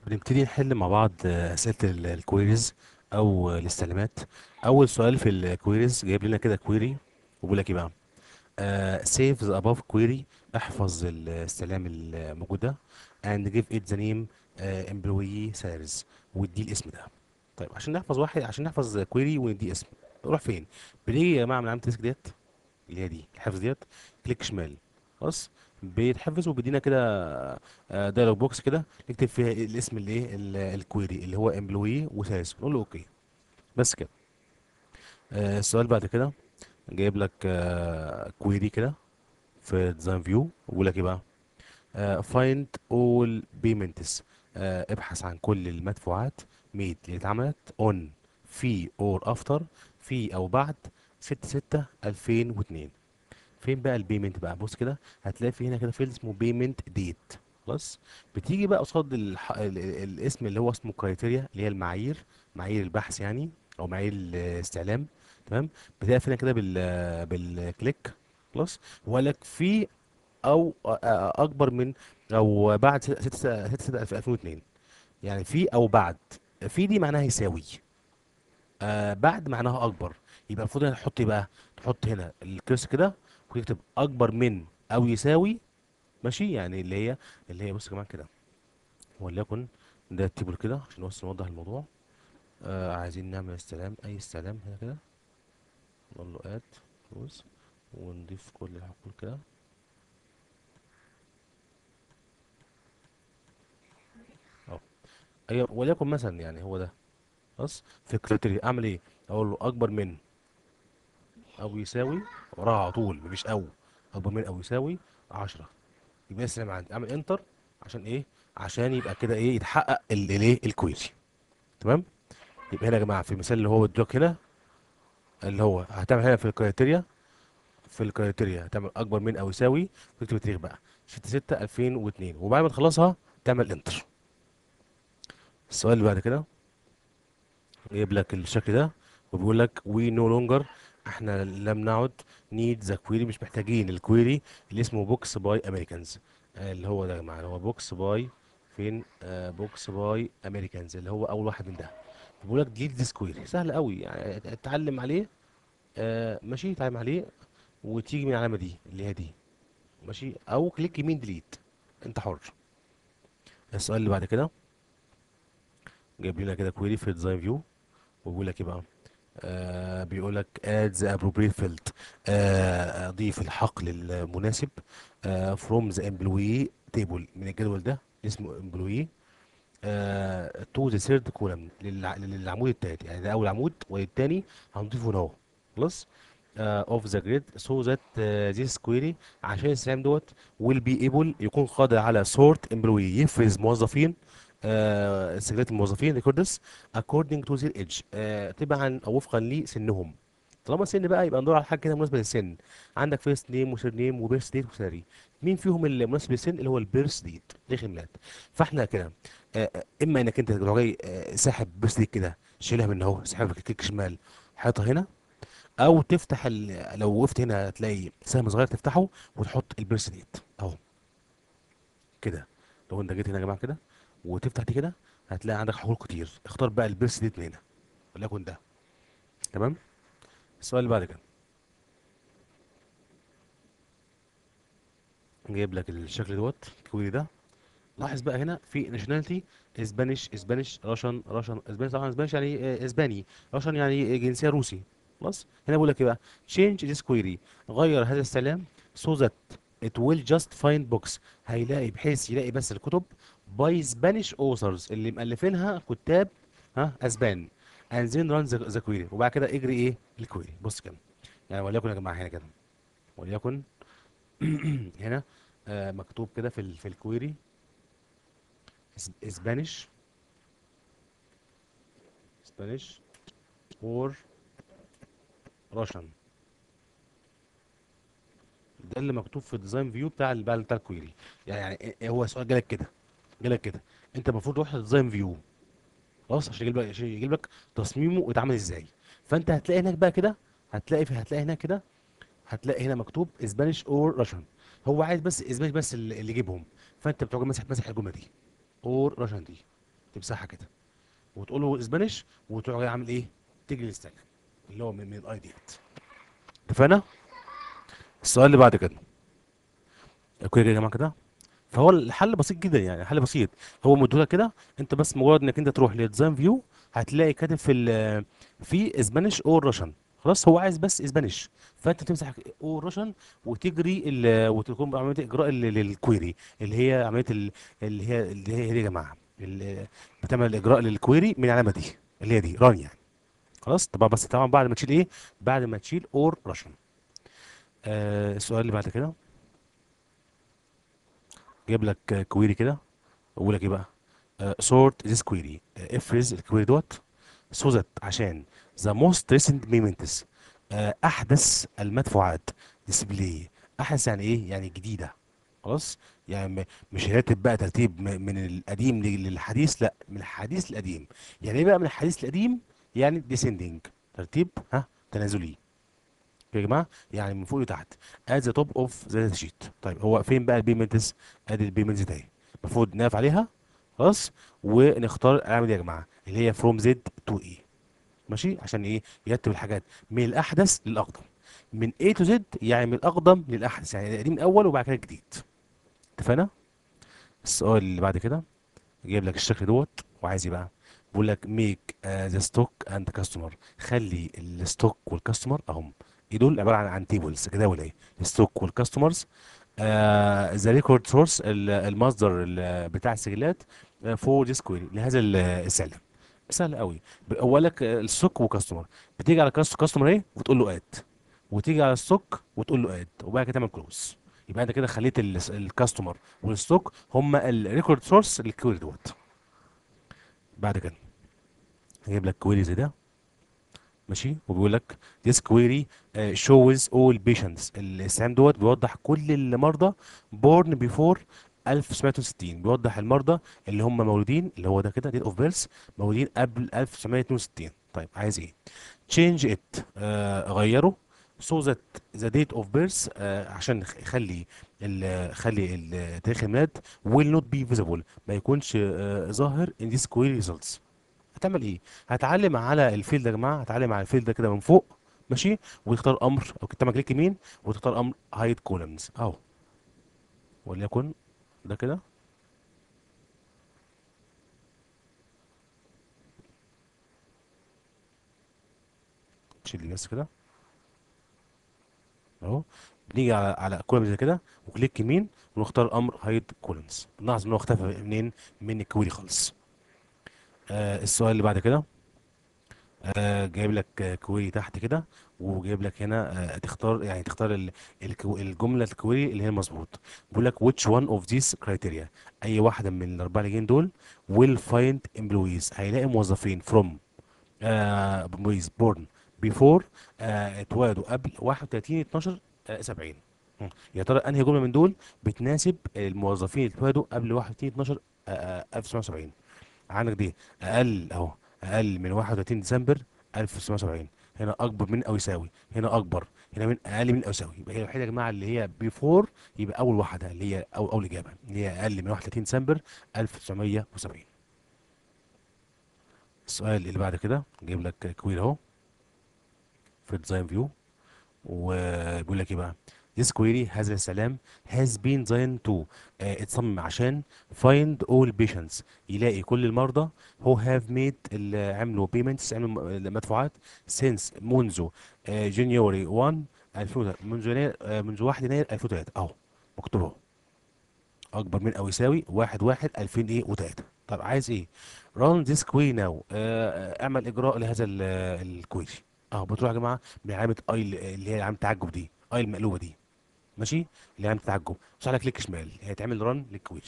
بنبتدي نحل مع بعض آه، أسئلة ال- الكويريز أو آه، الاستعلامات أول سؤال في الكويريز جايب لنا كده كويري وبيقول لك إيه بقى آه save the above query احفظ الاستعلام الموجود ده and give it the name آه employee salaries واديه الاسم ده طيب عشان نحفظ واحد عشان نحفظ كويري ونديه اسم نروح فين بنيجي يا جماعة من علامة الديسك ديت اللي هي دي الحفظ ديت كليك شمال خلاص بيتحفظ وبيدينا كده دايلوج بوكس كده نكتب فيها الاسم اللي ايه ال- الكويري اللي هو امبلوي وسايس نقول له اوكي بس كده آه، السؤال بعد كده جايب لك كويري كده في ديزاين فيو ويقول لك ايه بقى فايند اول بيمنتس ابحث عن كل المدفوعات ميد اللي اتعملت اون في اور افتر في او بعد 6 6 2002 فين بقى البيمنت بقى بص كده هتلاقي في هنا كده فيلد اسمه بيمنت ديت خلاص بتيجي بقى قصاد الح... ال... ال... الاسم اللي هو اسمه كرايتيريا اللي هي المعايير معايير البحث يعني او معايير الاستعلام تمام بتلاقي هنا كده بال بالكليك خلاص وقال لك في او أ- أ- اكبر من او بعد 6 6 6 2002 يعني في او بعد في دي معناها يساوي آه بعد معناها اكبر يبقى المفروض هنا تحط ايه بقى تحط هنا الكريس كده وتكتب اكبر من او يساوي ماشي يعني اللي هي اللي هي بص يا جماعه كده وليكن ده التيبل كده عشان بس نوضح الموضوع آه عايزين نعمل استلام اي استلام هنا كده نقول له اد كلوز ونضيف كل الحقول كده اهو ايوه وليكن مثلا يعني هو ده خلاص في الكريتيريا اعمل ايه اقول له اكبر من او يساوي وراها على طول مفيش او اكبر من او يساوي 10 يبقى اسلم عندي اعمل انتر عشان ايه عشان يبقى كده ايه يتحقق ال- الايه الكويري تمام يبقى هنا يا جماعه في المثال اللي هو ادوك هنا اللي هو هتعمل هنا في الكرايتيريا في الكرايتيريا هتعمل اكبر من او يساوي وتكتب التاريخ بقى 6 6 2002 وبعد ما تخلصها تعمل انتر السؤال اللي بعد كده جايب لك الشكل ده وبيقول لك وي نو لونجر احنا لم نعد نيد ذا كويري مش محتاجين الكويري اللي اسمه بوكس باي امريكانز اللي هو ده يا جماعه اللي هو بوكس باي فين آه بوكس باي امريكانز اللي هو اول واحد من ده بيقول لك ديليت ذيس كويري سهل قوي يعني اتعلم عليه آه ماشي اتعلم عليه وتيجي من العلامه دي اللي هي دي ماشي او كليك يمين ديليت انت حر السؤال اللي بعد كده جايب لنا كده كويري في الديزاين فيو وبيقول لك ايه بقى آه بيقول لك add the appropriate field آه اضيف الحقل المناسب آه from the employee table من الجدول ده اسمه employee آه to the third column للع- للعمود التالت يعني ده اول عمود والتاني هنضيفه هنا اهو خلاص آه of the grid so that آه this query عشان السلام دوت will be able يكون قادر على sort employee يفرز موظفين آه سجلات الموظفين ريكوردز according to their age آه تبعا او وفقا لسنهم طالما سن بقى يبقى ندور على حاجه كده مناسبه للسن عندك فيرست نيم وسير نيم وبيرث ديت وسالري مين فيهم اللي مناسب للسن اللي هو البيرث ديت تاريخ الميلاد فاحنا كده آه آه، اما انك انت تروح جاي آه ساحب بيرث ديت كده شيلها من اهو ساحبها كليك شمال حاططها هنا او تفتح ال... لو وقفت هنا هتلاقي سهم صغير تفتحه وتحط البيرث ديت اهو كده لو انت جيت هنا يا جماعه كده وتفتح دي كده هتلاقي عندك حلول كتير اختار بقى البيرث ديت من هنا وليكن ده تمام السؤال اللي بعد كده جايب لك الشكل دوت الكويري ده لاحظ بقى هنا في ناشوناليتي اسبانيش اسبانيش راشن راشن اسبانيش طبعا اسبانيش يعني آه، اسباني راشن يعني جنسيه روسي خلاص هنا بقول لك ايه بقى change this query غير هذا السلام so that it will just find books هيلاقي بحيث يلاقي بس الكتب by Spanish authors اللي مؤلفينها كتاب ها اسبان and then run the, the query وبعد كده اجري ايه الكويري بص كده يعني وليكن يا جماعه هنا كده وليكن هنا آه مكتوب كده في ال في الكويري اسبانيش اسبانيش اور راشن ده اللي مكتوب في الديزاين فيو بتاع ال- بتاع بتاع الكويري يعني يعني إيه- هو سؤال جالك كده جالك كده انت المفروض تروح للديزاين فيو خلاص عشان يجيب لك عشان يجيب لك تصميمه اتعمل ازاي فانت هتلاقي هناك بقى كده هتلاقي في هتلاقي هناك كده هتلاقي هنا مكتوب اسبانيش اور راشن هو عايز بس اسبانيش بس اللي اللي يجيبهم فانت بتروح ماسح ماسح الجمله دي اور راشن دي تمسحها كده وتقول له اسبانيش وتروح جاي عامل ايه تجري الستاك اللي هو من, من الاي ديت اتفقنا السؤال اللي بعد كده كده يا جماعه كده فهو الحل بسيط جدا يعني حل بسيط هو مديهولك كده انت بس مجرد انك انت تروح للديزاين فيو هتلاقي كاتب في ال في اسبانيش اور راشن خلاص هو عايز بس اسبانيش فانت تمسح اور راشن وتجري ال وتقوم بعمليه اجراء ال- للكويري اللي هي عمليه ال- اللي هي اللي هي دي يا جماعه ال- بتعمل الاجراء للكويري من العلامه دي اللي هي دي ران يعني خلاص طبعا بس طبعا بعد ما تشيل ايه بعد ما تشيل اور راشن آه السؤال اللي بعد كده جايب لك كويري كده اقول لك ايه بقى سورت ذيس كويري افرز الكويري دوت so that عشان the most recent payments آه، احدث المدفوعات ديسبلاي احدث يعني ايه يعني جديده خلاص يعني م- مش هيرتب بقى ترتيب م- من القديم لل- للحديث لا من الحديث للقديم يعني ايه بقى من الحديث للقديم يعني descending ترتيب ها تنازلي يا جماعه يعني من فوق لتحت at the top of the sheet طيب هو فين بقى البيمنتس ادي البيمنتس دي المفروض نقف عليها خلاص ونختار العلامه دي يا جماعه اللي هي from Z to E ماشي عشان ايه يرتب الحاجات من الاحدث للاقدم من A to Z يعني من الاقدم للاحدث يعني القديم الاول وبعد كده الجديد اتفقنا السؤال اللي بعد كده جايب لك الشكل دوت وعايز ايه بقى بيقول لك ميك ذا ستوك اند كاستمر خلي الستوك والكاستمر اهم ايه دول عباره عن عن تيبلز جداول ايه الستوك والكاستمرز ذا ريكورد سورس المصدر ال- بتاع السجلات فور ذيس كويري لهذا ال- السلم سهل قوي اولك الستوك وكاستمر بتيجي على كاستمر ايه وتقول له اد وتيجي على الستوك وتقول له اد وبعد كده تعمل كلوز يبقى انت كده خليت الكاستمر والستوك هم الريكورد سورس للكويري دوت بعد كده هجيب لك كويري زي ده ماشي وبيقول لك this query uh, shows all patients الاستعلام دوت بيوضح كل المرضى born before 1960 بيوضح المرضى اللي هم مولودين اللي هو ده كده date of birth مولودين قبل 1962 طيب عايز ايه change it آه غيره so that the date of birth آه عشان يخ- يخلي ال خلي ال- تاريخ الميلاد will not be visible ما يكونش آه ظاهر in this query results هتعمل ايه هتعلم على الفيل ده يا جماعه هتعلم على الفيل ده كده من فوق ماشي وتختار امر او تعمل كليك يمين وتختار امر هايد كولمز اهو وليكن ده كده تشيل لي بس كده اهو بنيجي على على كولمز زي كده وكليك يمين ونختار امر هايد كولمز نلاحظ ان هو اختفى منين من الكويري خالص آه السؤال اللي بعد كده آه جايب لك آه، كويري تحت كده وجايب لك هنا آه تختار يعني تختار ال- الكو- الجمله الكويري اللي هي المظبوط بيقول لك which one of these criteria اي واحده من الاربعه اللي جايين دول will find employees هيلاقي موظفين from آه employees born before آه اتولدوا قبل 31 12 آه 70 مم. يا ترى انهي جمله من دول بتناسب الموظفين اللي اتولدوا قبل 31 12 آه آه 1970 عندك دي اقل اهو اقل من 31 ديسمبر 1970 هنا اكبر من او يساوي هنا اكبر هنا من اقل من او يساوي يبقى هي الوحيده يا جماعه اللي هي بيفور يبقى اول واحده اللي هي او اول اجابه اللي هي اقل من 31 ديسمبر 1970 السؤال اللي بعد كده جايب لك كوير اهو في الديزاين فيو وبيقول لك ايه بقى This query هذا السلام has been designed to آه، اتصمم عشان find all patients يلاقي كل المرضى who have made اللي عملوا payments عملوا م- مدفوعات since منذ آه، January 1 2003 منذ يناير آه، منذ 1 يناير 2003 اهو مكتوب اهو اكبر من او يساوي 1 1 2003 طب عايز ايه run this query now آه، آه، اعمل اجراء لهذا ال- الكويري اهو بتروح يا جماعه من علامه اي اللي هي علامه التعجب دي اي المقلوبه دي ماشي اللي هي علامه التعجب بس على كليك شمال هيتعمل ران للكويري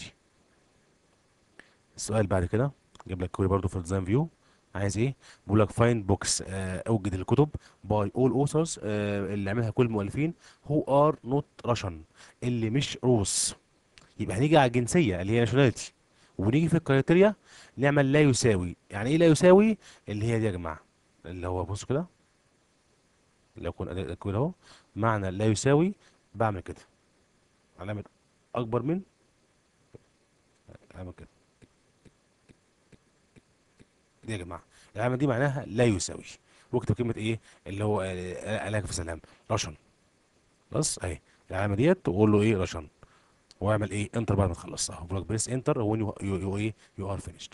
السؤال بعد كده جايب لك كويري برضو في الديزاين فيو عايز ايه بيقول لك فايند بوكس اوجد الكتب باي اول اوثرز اللي عملها كل المؤلفين هو ار نوت راشن اللي مش روس يبقى هنيجي على الجنسيه اللي هي ناشوناليتي ونيجي في الكرايتيريا نعمل لا يساوي يعني ايه لا يساوي اللي هي دي يا جماعه اللي هو بص كده لو كنا الكوير اهو معنى لا يساوي بعمل كده علامه اكبر من اعمل كده دي يا جماعه العلامه دي معناها لا يساوي واكتب كلمه ايه اللي هو آه، الاك في سلام رشن بس اهي العلامه ديت وقول له ايه رشن واعمل ايه انتر بعد ما تخلص اهو بقول لك بريس انتر وين يو يو ايه يو ار فينيشد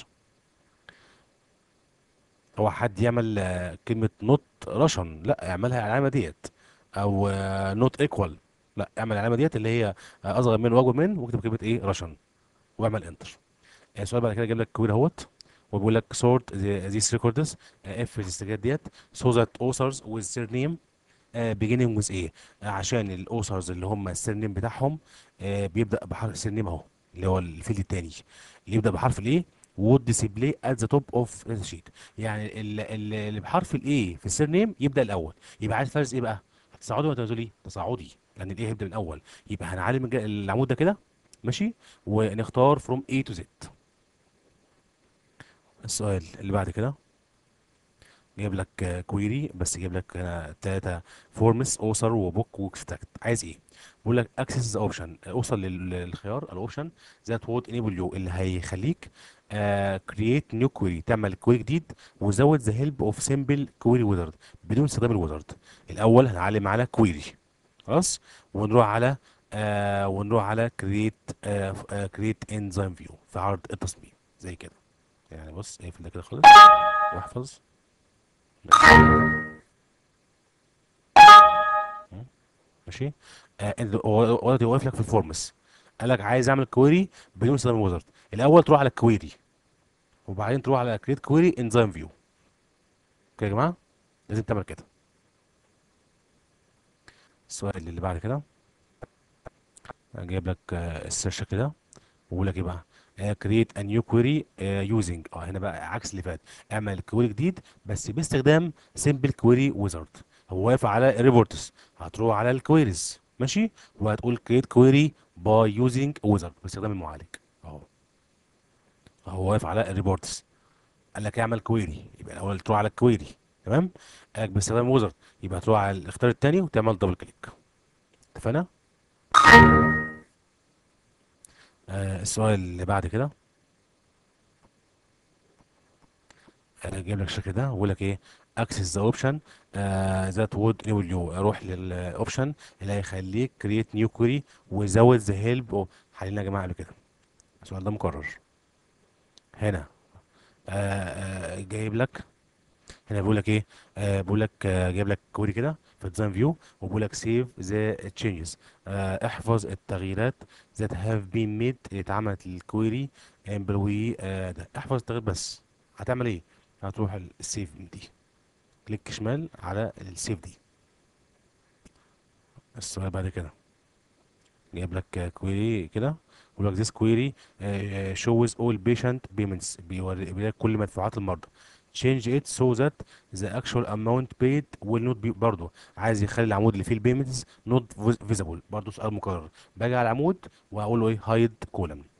هو حد يعمل آه، كلمه نوت رشن لا اعملها العلامه ديت او نوت ايكوال لا اعمل العلامه ديت اللي هي آه، اصغر من واكبر من واكتب كلمه ايه رشن واعمل انتر السؤال بعد كده جايب لك كوير اهوت وبيقول لك sort the- these records آه، اف الاستجابات ديت so that authors with surname آه، beginning with ايه آه، عشان الاوثرز اللي هم السيرنيم بتاعهم آه، بيبدا بحرف السيرنيم اهو اللي هو الفيلد التاني اللي يبدا بحرف الايه would display at the top of the sheet يعني ال- ال- اللي بحرف الايه في السيرنيم يبدا الاول يبقى عايز فرز ايه بقى تصاعدي ولا تنازلي تصاعدي لان الايه هيبدا من الاول يبقى هنعلم الج- العمود ده كده ماشي ونختار from A to Z السؤال اللي بعد كده جايب لك كويري بس جايب لك هنا ثلاثة فورمس اوصر وبوك واكستراكت عايز ايه؟ بيقول لك اكسس اوبشن اوصل لل- للخيار الاوبشن ذات وود انيبل يو اللي هيخليك كرييت نيو كويري تعمل كويري جديد وزود ذا هيلب اوف سمبل كويري ويزرد بدون استخدام الويزرد الاول هنعلم على كويري خلاص ونروح على آه ونروح على كرييت آه كرييت انزيم فيو في عرض التصميم زي كده يعني بص اقفل ده كده خالص واحفظ ماشي آه انت هو هو دلوقتي واقف لك في الفورمس قال لك عايز اعمل كويري بدون استخدام الويزرد الاول تروح على الكويري وبعدين تروح على كريت كويري انزيم فيو اوكي يا جماعه لازم تعمل كده السؤال اللي بعد كده جايب لك آه السيرش كده وبقول لك ايه بقى كريت ا نيو كويري يوزنج اه هنا بقى عكس اللي فات اعمل كويري جديد بس باستخدام سمبل كويري ويزرد هو واقف على ريبورتس هتروح على الكويريز ماشي وهتقول كريت كويري باي يوزنج ويزرد باستخدام المعالج اهو هو واقف على الريبورتس قال لك اعمل كويري يبقى الاول تروح على الكويري تمام قال لك باستخدام ويزرد يبقى هتروح على الاختيار الثاني وتعمل دبل كليك اتفقنا آه السؤال اللي بعد كده آه، جايب لك الشكل ده ويقول لك ايه اكسس ذا اوبشن ذات وود انيبل يو روح للاوبشن اللي هيخليك كرييت نيو كويري وزود ذا هيلب حلينا يا جماعه قبل كده السؤال ده مكرر هنا آه آه جايب لك هنا بيقول لك ايه آه بيقول لك آه جايب لك كويري كده في ديزاين فيو وبيقول لك سيف ذا تشينجز احفظ التغييرات ذات هاف بين ميد اللي اتعملت للكويري امبلوي آه ده احفظ التغيير بس هتعمل ايه هتروح السيف دي كليك شمال على السيف دي السؤال بعد كده جايب لك كويري كده بيقول لك this query آه، shows all patient payments بيوري بيوري لك كل مدفوعات المرضى change it so that the actual amount paid will not be برضه عايز يخلي العمود اللي فيه البيمنتس not visible برضه سؤال مكرر باجي على العمود واقول له ايه hide column